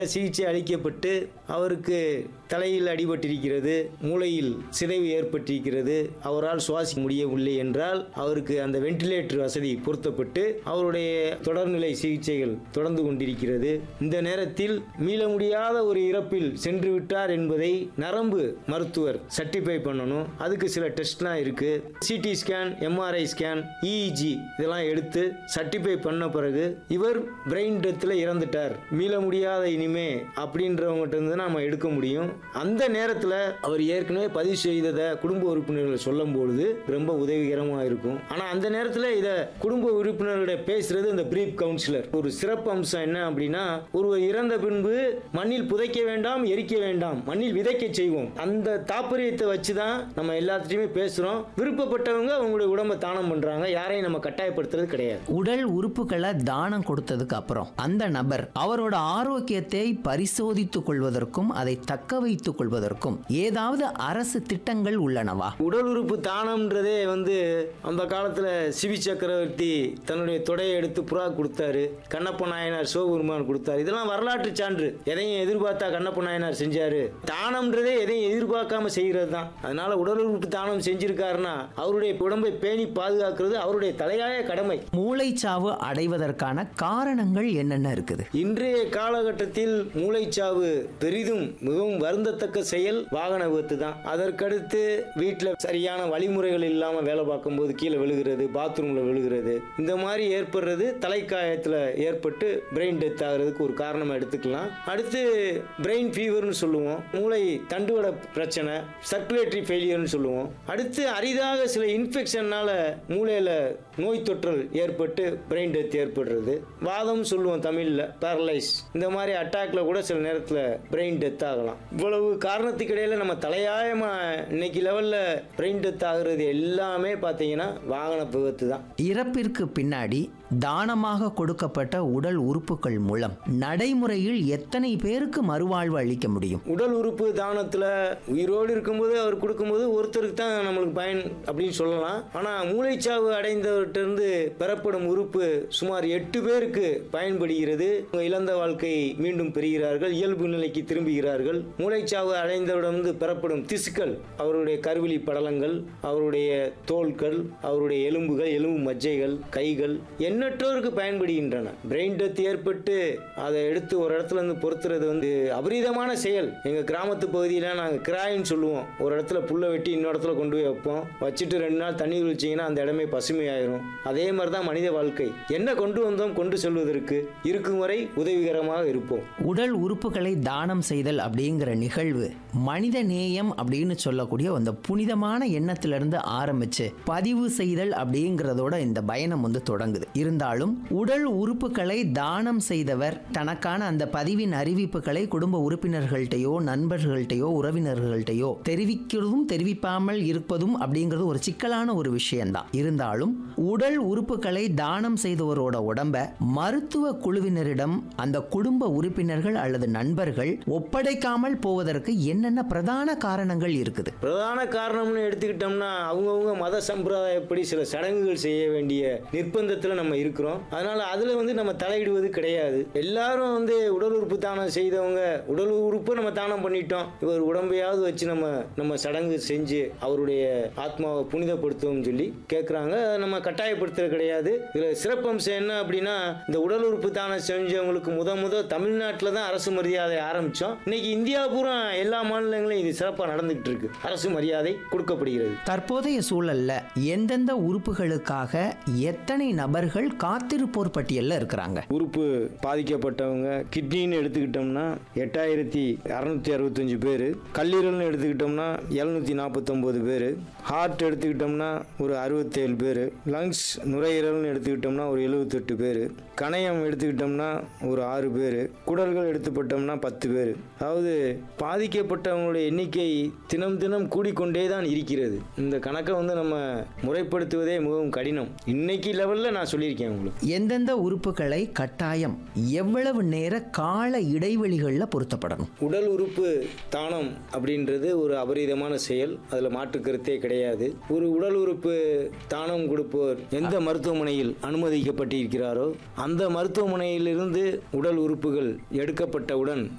சிகிச்சை அளிக்கப்பட்டு அவருக்கு தலையில் அடிபட்டிருக்கிறது மூளையில் சிதைவு ஏற்பட்டிருக்கிறது அவரால் சுவாசிக்க முடியவில்லை என்றால் அவருக்கு அந்த வென்டிலேட்டர் வசதி பொருத்தப்பட்டு அவருடைய தொடர்நிலை சிகிச்சைகள் தொடர்ந்து கொண்டிருக்கிறது இந்த நேரத்தில் மீள முடியாத ஒரு இறப்பில் சென்று விட்டார் என்பதை நரம்பு மருத்துவர் சர்டிஃபை பண்ணணும் அதுக்கு சில டெஸ்ட்லாம் இருக்கு CT scan MRI scan EEG இதெல்லாம் எடுத்து சர்டிஃபை பண்ண பிறகு இவர் பிரெயின் டெத்தில் இறந்துட்டார் மீள முடியாத இனிமே அப்படின்றவங்ககிட்ட இருந்து நம்ம எடுக்க முடியும் அந்த நேரத்தில் அவர் ஏற்கனவே பதிவு செய்ததை குடும்ப உறுப்பினர்கள் சொல்லும் பொழுது ரொம்ப உதவிகரமாக இருக்கும் ஆனால் அந்த நேரத்தில் இதை குடும்ப உறுப்பினர்களிட பேசுறது இந்த பிரீப் கவுன்சிலர் ஒரு சிறப்பு அம்சம் என்ன அப்படின்னா ஒருவர் இறந்த பின்பு மண்ணில் புதைக்க வேண்டாம் எரிக்க வேண்டாம் மண்ணில் விதைக்க செய்வோம் அந்த தாற்பயத்தை வச்சு தான் நம்ம எல்லாத்துட்டையுமே பேசுகிறோம் விருப்பப்பட்டவங்க அவங்களுடைய உடம்பை தானம் பண்ணுறாங்க யாரையும் நம்ம கட்டாயப்படுத்துறது கிடையாது உடல் உறுப்புகளை தானம் கொடுத்ததுக்கு அப்புறம் அந்த நபர் அவரோட ஆரோக்கியத்தை பரிசோதித்துக் கொள்வதற்கும் அதை தக்க வைத்துக் கொள்வதற்கும் ஏதாவது அரசு திட்டங்கள் உள்ளனவா உடல் உறுப்பு தானம்ன்றதே வந்து அந்த காலத்தில் சிவி சக்கரவர்த்தி தன்னுடைய தொடையை எடுத்து புறா கொடுத்தாரு கண்ணப்ப நாயனார் சிவபெருமான் கொடுத்தாரு இதெல்லாம் வரலாற்று சான்று எதையும் எதிர்பார்த்தா கண்ணப்ப நாயனார் செஞ்சாரு தானம்ன்றதே எதையும் எதிர்பார்க்காம செய்கிறது தான் அதனால உடல் உறுப்பு தானம் செஞ்சிருக்காருன்னா அவருடைய உடம்பை பேணி பாதுகாக்கிறது அவருடைய தலையாய கடமை மூளைச்சாவு அடைவதற்கான காரணங்கள் என்னென்ன இருக்குது இன்றைய காலகட்டத்தில் மூளைச்சாவு பெரிதும் மிகவும் வருந்தத்தக்க செயல் வாகன விபத்து தான் அதற்கடுத்து வீட்டில் சரியான வழிமுறைகள் இல்லாமல் வேலை பார்க்கும்போது கீழே விழுகிறது பாத்ரூமில் விழுகிறது இந்த மாதிரி ஏற்படுறது தலைக்காயத்தில் ஏற்பட்டு பிரெயின் டெத் ஆகிறதுக்கு ஒரு காரணமாக எடுத்துக்கலாம் அடுத்து பிரெயின் ஃபீவர்னு சொல்லுவோம் மூளை தண்டுவட பிரச்சனை சர்க்குலேட்டரி ஃபெயிலியர்னு சொல்லுவோம் அடுத்து அரிதாக சில இன்ஃபெக்ஷன்னால மூளையில் நோய் தொற்றல் ஏற்பட்டு பிரெயின் டெத் ஏற்படுறது வாதம் சொல்லுவோம் தமிழில் பேரலைஸ் இந்த மாதிரி அட்டாக்ல கூட சில நேரத்தில் பிரெயின் டெத் ஆகலாம் இவ்வளவு காரணத்துக்கு இடையில நம்ம தலையாயமாக இன்னைக்கு லெவலில் பிரெயின் டெத் ஆகுறது எல்லாமே பார்த்தீங்கன்னா வாகன விபத்து தான் இறப்பிற்கு பின்னாடி தானமாக கொடுக்கப்பட்ட உடல் உறுப்புகள் மூலம் நடைமுறையில் எத்தனை பேருக்கு மறுவாழ்வு அளிக்க முடியும் உடல் உறுப்பு தானத்தில் உயிரோடு இருக்கும்போது அவர் கொடுக்கும்போது ஒருத்தருக்கு தான் நம்மளுக்கு பயன் அப்படின்னு சொல்லலாம் ஆனால் மூளைச்சாவு அடைந்தவர்கிட்ட இருந்து பெறப்படும் உறுப்பு சுமார் எட்டு பேருக்கு பயன்படுகிறது இழந்த வாழ்க்கை மீண்டும் பெறுகிறார்கள் இயல்பு நிலைக்கு திரும்புகிறார்கள் மூளைச்சாவு அடைந்தவரிடமிருந்து பெறப்படும் திசுக்கள் அவருடைய கருவிழி படலங்கள் அவருடைய தோள்கள் அவருடைய எலும்புகள் எலும்பு மஜ்ஜைகள் கைகள் எண்ணற்றோருக்கு பயன்படுகின்றன பிரெயின் டெத் ஏற்பட்டு அதை எடுத்து ஒரு இடத்துல இருந்து பொறுத்துறது வந்து அபரீதமான செயல் எங்க கிராமத்து பகுதியில் நாங்கள் கிராயின்னு சொல்லுவோம் ஒரு இடத்துல புல்லை வெட்டி இன்னொரு இடத்துல கொண்டு போய் வைப்போம் வச்சுட்டு ரெண்டு நாள் தண்ணீர் வச்சிங்கன்னா அந்த இடமே பசுமையாயிரும் அதே மாதிரி தான் மனித வாழ்க்கை என்ன கொண்டு வந்தோம் கொண்டு செல்வதற்கு இருக்கும் வரை உதவிகரமாக இருப்போம் உடல் உறுப்புகளை தானம் செய்தல் அப்படிங்கிற நிகழ்வு மனித நேயம் அப்படின்னு சொல்லக்கூடிய அந்த புனிதமான எண்ணத்திலிருந்து ஆரம்பிச்சு பதிவு செய்தல் அப்படிங்கிறதோட இந்த பயணம் வந்து தொடங்குது இருந்தாலும் உடல் உறுப்புகளை தானம் செய்தவர் தனக்கான அந்த பதிவின் அறிவிப்புகளை குடும்ப உறுப்பினர்கள்ட்டையோ நண்பர்கள்ட்டையோ உறவினர்கள்ட்டையோ தெரிவிக்கிறதும் தெரிவிப்பாமல் இருப்பதும் அப்படிங்கிறது ஒரு சிக்கலான ஒரு விஷயம்தான் இருந்தாலும் உடல் உறுப்புகளை தானம் செய்தவரோட உடம்ப மருத்துவ குழுவினரிடம் அந்த குடும்ப உறுப்பினர்கள் அல்லது நண்பர்கள் ஒப்படைக்காமல் போவதற்கு என்னென்ன பிரதான காரணங்கள் இருக்குது பிரதான காரணம்னு எடுத்துக்கிட்டோம்னா அவங்கவுங்க மத சம்பிரதாயப்படி சில சடங்குகள் செய்ய வேண்டிய நிர்பந்தத்தில் நம்ம இருக்கிறோம் அதனால அதில் வந்து நம்ம தலையிடுவது கிடையாது எல்லாரும் வந்து உடல் உறுப்பு தானம் செய்தவங்க உடல் உறுப்பு நம்ம தானம் பண்ணிட்டோம் இவர் உடம்பையாவது வச்சு நம்ம நம்ம சடங்கு செஞ்சு அவருடைய ஆத்மாவை புனிதப்படுத்துவோம்னு சொல்லி கேட்குறாங்க நம்ம கட்டாயப்படுத்துறது கிடையாது இதில் சிறப்பம்சம் என்ன அப்படின்னா இந்த உடல் உறுப்பு தானம் செஞ்சவங்களுக்கு முத முத தமிழ்நாட்டில் தான் அரசு மரியாதை ஆரம்பித்தோம் இன்னைக்கு இந்தியா பூரா எல்லா மாநிலங்களும் இது சிறப்பாக நடந்துகிட்டு இருக்கு அரசு மரியாதை கொடுக்கப்படுகிறது தற்போதைய சூழல்ல எந்தெந்த உறுப்புகளுக்காக எத்தனை நபர்கள் காத்திருப்போர் பட்டியல்ல இருக்கிறாங்க உறுப்பு பாதிக்கப்பட்டவங்க கிட்னின்னு எடுத்துக்கிட்டோம்னா எட்டாயிரத்தி அறுநூத்தி அறுபத்தஞ்சு பேர் கல்லீரல்னு எடுத்துக்கிட்டோம்னா எழுநூத்தி நாற்பத்தொம்போது பேர் ஹார்ட் எடுத்துக்கிட்டோம்னா ஒரு அறுபத்தேழு பேர் லங்ஸ் நுரையீரல்னு எடுத்துக்கிட்டோம்னா ஒரு எழுபத்தெட்டு பேர் கணையம் எடுத்துக்கிட்டோம்னா ஒரு ஆறு பேர் குடல்கள் எடுத்துப்பட்டோம்னா பத்து பேர் அதாவது பாதிக்கப்பட்டவங்களுடைய எண்ணிக்கை தினம் தினம் கூடிக்கொண்டே தான் இருக்கிறது இந்த கணக்கை வந்து நம்ம முறைப்படுத்துவதே மிகவும் கடினம் இன்னைக்கு லெவலில் நான் சொல்லியிருக்கேன் உங்களுக்கு எந்தெந்த உறுப்புகளை கட்டாயம் எவ்வளவு நேர கால இடைவெளிகளில் பொருத்தப்படணும் உடல் உறுப்பு தானம் அப்படின்றது ஒரு அபரீதமான செயல் அதில் மாற்று கருத்தே கிடையாது ஒரு உடல் உறுப்பு தானம் கொடுப்போர் எந்த மருத்துவமனையில் அனுமதிக்கப்பட்டிருக்கிறாரோ அந்த மருத்துவமனையிலிருந்து உடல் உறுப்புகள் எடுக்கப்பட்டவுடன்